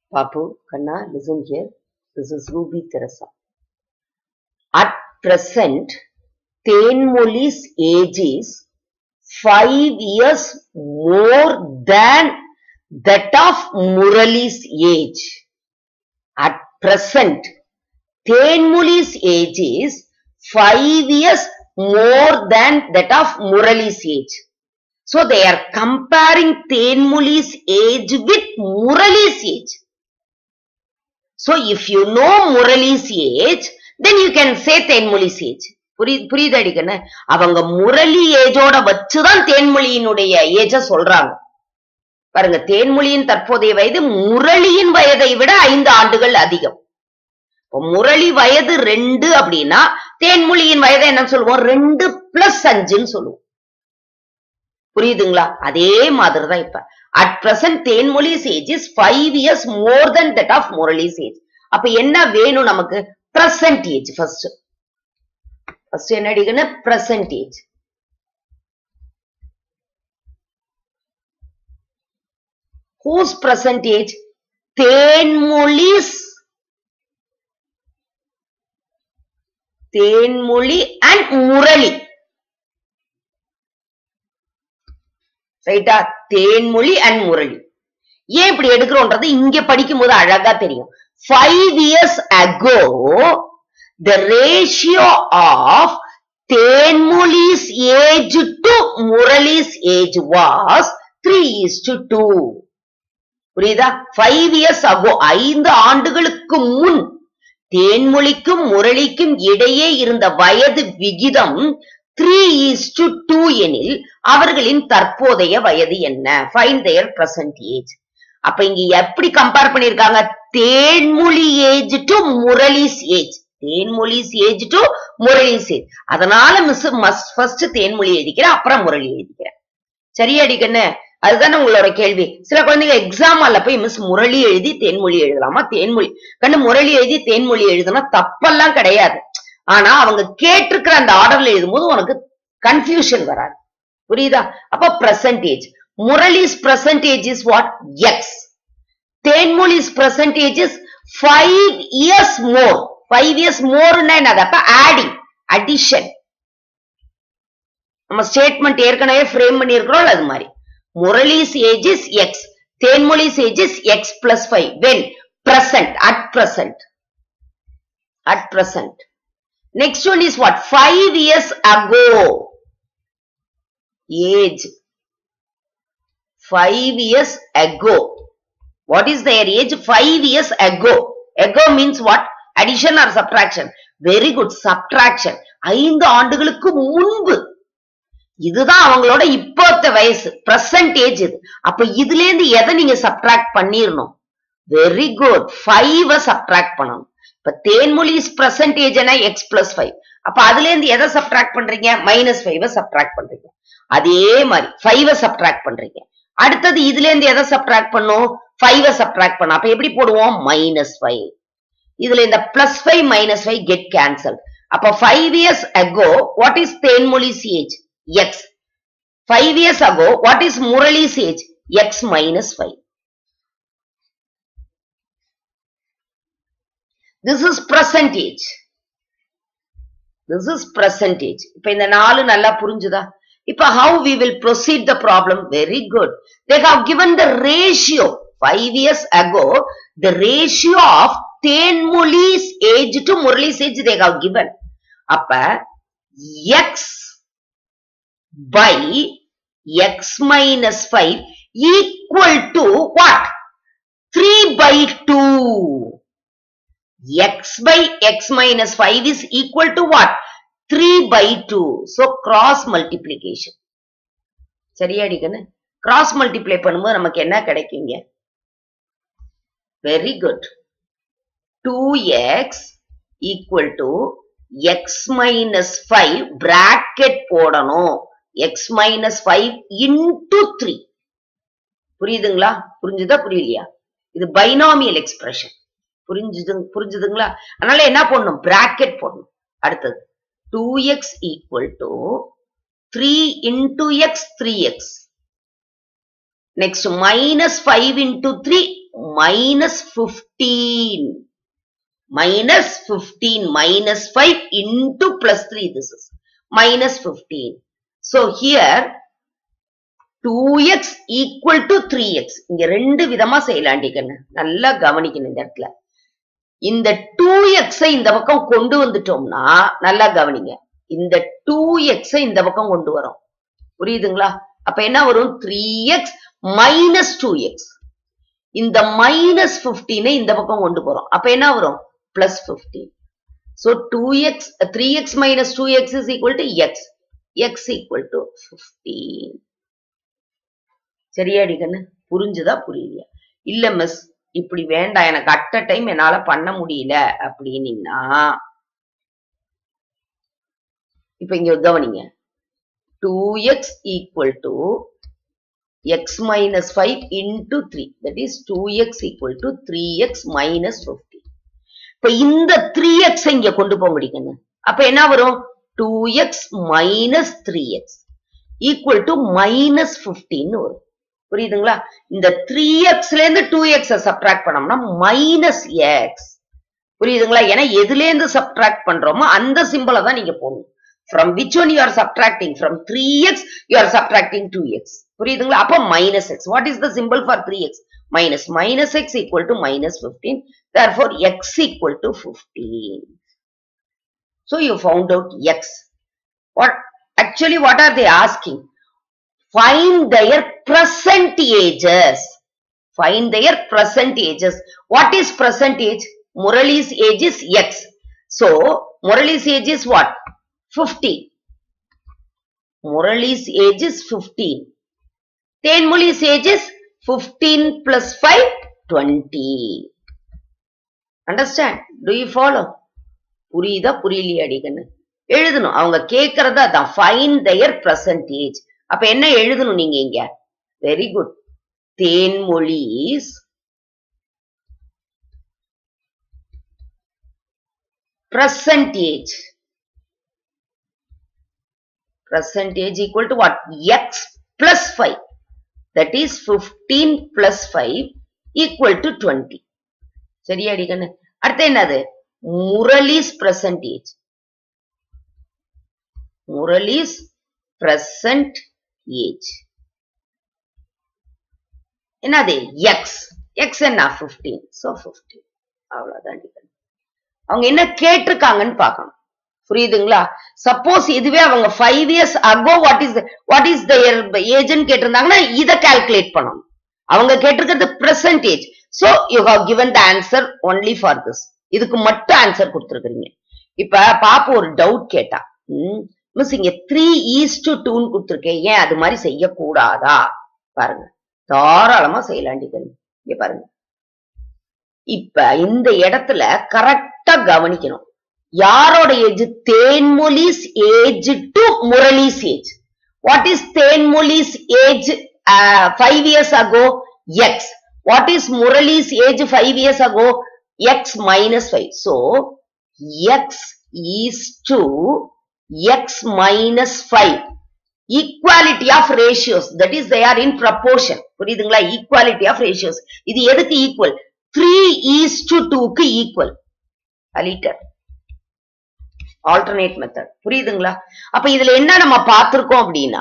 Papu, Kanna, listen here. This is Ruby Teresa. At present, Tenmoli's age is five years more than that of Murali's age. At present, Tenmoli's age is five years more than that of Murali's age. So they are comparing Tenmoli's age with Murali's age. So if you know Murali's age, then you can say Tenmoli's age. புரி புரியுது அடிக்கண்ண அவங்க முரளி ஏஜோட வச்சுதான் தேன்மொழியினுடைய ஏஜ சொல்றாங்க பாருங்க தேன்மொழியின் தற்போதைய வயது முரளியின் வயதை விட ஐந்து ஆண்டுகள் அதிகம் இப்போ முரளி வயது ரெண்டு அப்படின்னா தேன்மொழியின் வயதை என்ன சொல்லுவோம் ரெண்டு பிளஸ் அஞ்சுன்னு சொல்லுவோம் புரியுதுங்களா அதே மாதிரிதான் இப்ப at present Thenmozhi's age is five years more than that of Murali's age அப்ப என்ன வேணும் நமக்கு பிரசன்ட் ஏஜ் ஃபர்ஸ்ட் ஃபர்ஸ்ட் என்ன அடிக்கணும் present age whose present age Thenmozhi's Thenmozhi and Murali ரைட்டா தேன்மொழி அண்ட் முரளி ஏன் இப்படி எடுக்கிறோன்றது இங்க படிக்கும் போது அழகா தெரியும் five years ago the ratio of Thenmozhi's age to Murali's age was three is to two புரியுதா ஃபைவ் இயர்ஸ் அகோ ஐந்து ஆண்டுகளுக்கு முன் தேன்மொழிக்கும் முரளிக்கும் இடையே இருந்த வயது விகிதம் த்ரீ இஸ் டு டூ எனில் அவர்களின் தற்போதைய வயது என்ன ஃபைன் their பிரசன்ட் ஏஜ் அப்ப இங்க எப்படி கம்பேர் பண்ணிருக்காங்க Thenmozhi age to Murali's age Thenmozhi's age to Murali's age அதனால மிஸ் மஸ்ட் ஃபர்ஸ்ட் தேன்மொழி எழுதிக்கிறேன் அப்புறம் முரளி எழுதிக்கிறேன் சரியா அடிக்கண்ணு அதுதானே உங்களோட கேள்வி சில குழந்தைங்க எக்ஸாம் அல்ல போய் மிஸ் முரளி எழுதி தேன்மொழி எழுதலாமா தேன்மொழி கண்ணு முரளி எழுதி தேன்மொழி எழுதுனா தப்பெல்லாம் கிடையாது ஆனா அவங்க கேட்டிருக்கிற அந்த ஆர்டர்ல எழுதும்போது உனக்கு கன்ஃபியூஷன் வராது புரியுதா அப்ப present age Murali's present age is what x Thenmozhi's present age is five years more five years மோர்னா என்னது அப்ப ஆடிங் அடிஷன் நம்ம ஸ்டேட்மெண்ட் ஏற்கனவே ஃப்ரேம் பண்ணியிருக்கிறோம் அது மாதிரி Murali's age is x Thenmozhi's age is x plus five when present at present at present Next one is what? Five years ago. Age. Five years ago. What is their age? Five years ago. Ago means what? Addition or subtraction? Very good. Subtraction. ஐந்து ஆண்டுகளுக்கு முன்பு இதுதான் அவங்களோட இப்போத்த வயசு present age இது அப்ப இதுல இருந்து எதை நீங்க சப்ட்ராக்ட் பண்ணிடணும் வெரி குட் ஃபைவ் சப்ட்ராக்ட் பண்ணணும் இப்ப Thenmozhi's present age x plus five அப்ப அதுல இருந்து எதை சப்ட்ராக்ட் பண்றீங்க மைனஸ் ஃபைவ் சப்ட்ராக்ட் பண்றீங்க அதே மாதிரி ஃபைவ் சப்ட்ராக்ட் பண்றீங்க அடுத்தது இதுல இருந்து எதை சப்ட்ராக்ட் பண்ணும் ஃபைவ் சப்ட்ராக்ட் பண்ண அப்ப எப்படி போடுவோம் மைனஸ் ஃபைவ் இதுல இந்த plus five minus five get cancel அப்ப five years ago what is Thenmozhi's age x five years ago what is Murali's age x minus five this is percentage this is percentage இப்ப இந்த நாலு நல்லா புரிஞ்சுதா இப்ப how we will proceed the problem very good they have given the ratio five years ago the ratio of தேன்மொழி's age to முரளி's age they have given அப்ப x by x minus 5 equal to what 3 by 2 x by x minus 5 is equal to what? 3 by 2. So, cross multiplication. சரியா அடிக்கணும் cross multiply பண்ணும்போது நமக்கு என்ன கிடைக்குங்க very good two x equal to x minus five bracket போடணும் x minus five into three புரியுதுங்களா புரிஞ்சுதா புரியலையா இது பைனாமியல் எக்ஸ்பிரஷன் புரிஞ்சுது புரிஞ்சுதுங்களா அதனால என்ன போடணும் பிராக்கெட் போடணும் அடுத்தது two x equal to three into x three x next minus five into three minus 15. Minus 15 minus 5 into plus 3 this is minus 15. So here 2x equal to 3x. இங்க ரெண்டு விதமா செய்யலாண்டிக்கன்னு நல்லா கவனிக்கணும் இந்த இடத்துல இந்த 2x ஐ இந்த பக்கம் கொண்டு வந்துட்டோம்னா நல்லா கவனிங்க இந்த 2x ஐ இந்த பக்கம் கொண்டு வரோம் புரியுதுங்களா அப்ப என்ன வரும் 3x மைனஸ் 2x இந்த மைனஸ் 15 இந்த பக்கம் கொண்டு போறோம் அப்ப என்ன வரும் plus 15 so 2x 3x minus 2x is equal to x x equal to 15 சரியாடி கண்ணு புரிஞ்சுதா புரியலையா இல்ல மிஸ் இப்படி வேண்டாம் எனக்கு அட் அ டைம் என்னால பண்ண முடியல அப்படின்னீங்கன்னா இப்ப இங்க கவனிங்க two x equal to x minus five into three that is two x equal to three x minus fifty இப்ப இந்த த்ரீ எக்ஸ் இங்க கொண்டு போக முடியுங்க அப்ப என்ன வரும் two x minus three x equal to minus பிப்டின்னு வரும் புரியுதுங்களா இந்த த்ரீ எக்ஸ்ல இருந்து டூ எக்ஸ் சப்ட்ராக்ட் பண்ணோம்னா மைனஸ் எக்ஸ் புரியுதுங்களா ஏன்னா எதுல இருந்து சப்ட்ராக்ட் பண்றோமோ அந்த சிம்பிளை தான் நீங்க போடணும் from which one you are subtracting from three x you are subtracting two x புரியுதுங்களா அப்போ minus x what is the simple for three x minus minus x equal to minus 15 therefore x equal to 15 so you found out x what actually what are they asking find their present ages find their present ages what is present age murali's age is x so murali's age is what 50 murali's age is 15 tenmuli's age is 15 plus 5, 20. Understand? Do you follow? புரியுதா புரியலையா அடிக்கன்னு எழுதணும் அவங்க கேட்கறதா அதான் fine their percentage அப்ப என்ன எழுதணும் நீங்க இங்க very good Thenmozhi's percentage percentage equal to what x plus 5 that is 15 plus 5 equal to 20 சரியா அடிக்கண்ணு அடுத்து என்னது Murali's percentage Murali's present age என்னது x x என்ன 15 so 15 அவ்வளவுதான் அடிக்கண்ணு அவங்க என்ன கேட்டிருக்காங்கன்னு பார்க்கணும் புரியுதுங்களா சப்போஸ் இதுவே அவங்க five years ago what is what is the ஏஜ்னு கேட்டிருந்தாங்கன்னா இதை கால்குலேட் பண்ணணும் அவங்க கேட்டிருக்கிறது present age so you have given the answer only for this இதுக்கு மட்டும் ஆன்சர் கொடுத்துருக்கீங்க இப்ப பாப்பா ஒரு டவுட் கேட்டா மிஸ் இங்க த்ரீ ஈஸ் டு டூன்னு கொடுத்துருக்கேன் ஏன் அது மாதிரி செய்யக்கூடாதா பாருங்க தாராளமா செய்யலாண்டிக்கணும் இங்க பாருங்க இப்ப இந்த இடத்துல கரெக்டா கவனிக்கணும் யாரோட age Thenmozhi's age to Murali's age what is Thenmozhi's age five years ago x what is Murali's age five years ago x minus five so x is to x minus five equality of ratios that is they are in proportion புரியுதுங்களா equality of ratios இது எதுக்கு equal three is to டூக்கு equal litre alternate method புரியுதுங்களா அப்ப இதுல என்ன நம்ம பார்த்திருக்கோம் அப்படின்னா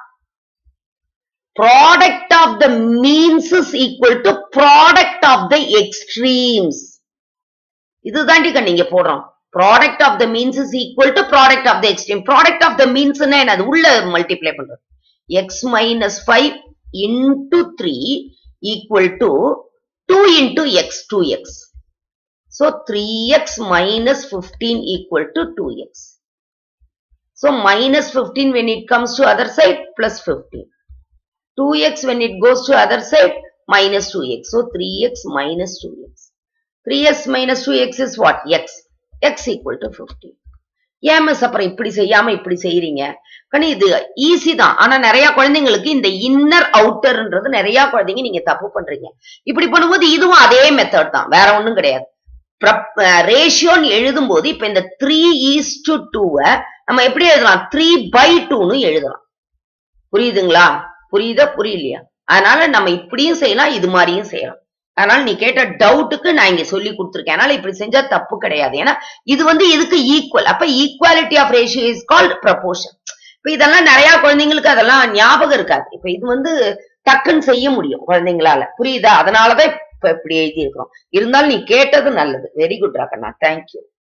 product of the means is equal to product of the extremes இதுதாண்டி நீங்க போடுறோம் product of the means is equal to product of the extreme product of the means என்னது உள்ள மல்டிப்ளை பண்றது x minus five into three equal to two into x two x So 3x minus 15 equal to 2x. So minus 15 when it comes to other side plus 15. 2x when it goes to other side minus 2x. So 3x minus 2x. 3x minus 2x is what? x. x equal to 15. ஏன் miss அப்புறம் இப்படி செய்யாம இப்படி செய்யறீங்க கனி இது easy தான் ஆனா நிறைய குழந்தைங்களுக்கு இந்த இன்னர் அவுட்டர்ன்றது நிறைய குழந்தைங்க நீங்க தப்பு பண்றீங்க இப்படி பண்ணும்போது இதுவும் அதே மெத்தட் தான் வேற ஒண்ணும் கிடையாது ரேஷியோன்னு எழுதும் போது இப்ப இந்த த்ரீ ஈஸ் டு டூவை நம்ம எப்படி எழுதலாம் த்ரீ பை டூன்னு எழுதலாம் புரியுதுங்களா புரியுதா புரியலையா அதனால நம்ம இப்படியும் செய்யலாம் இது மாதிரியும் செய்யலாம் அதனால நீ கேட்ட டவுட்டுக்கு நான் இங்க சொல்லி கொடுத்துருக்கேன் அதனால இப்படி செஞ்சா தப்பு கிடையாது ஏன்னா இது வந்து இதுக்கு ஈக்குவல் அப்ப equality of ratio is called proportion இப்ப இதெல்லாம் நிறைய குழந்தைங்களுக்கு அதெல்லாம் ஞாபகம் இருக்காது இப்ப இது வந்து டக்குன்னு செய்ய முடியும் குழந்தைங்களால புரியுதா அதனாலதான் இப்ப இப்படி எழுதி இருக்கிறோம் இருந்தாலும் நீ கேட்டது நல்லது வெரி குட் ராக்கண்ணா தேங்க்யூ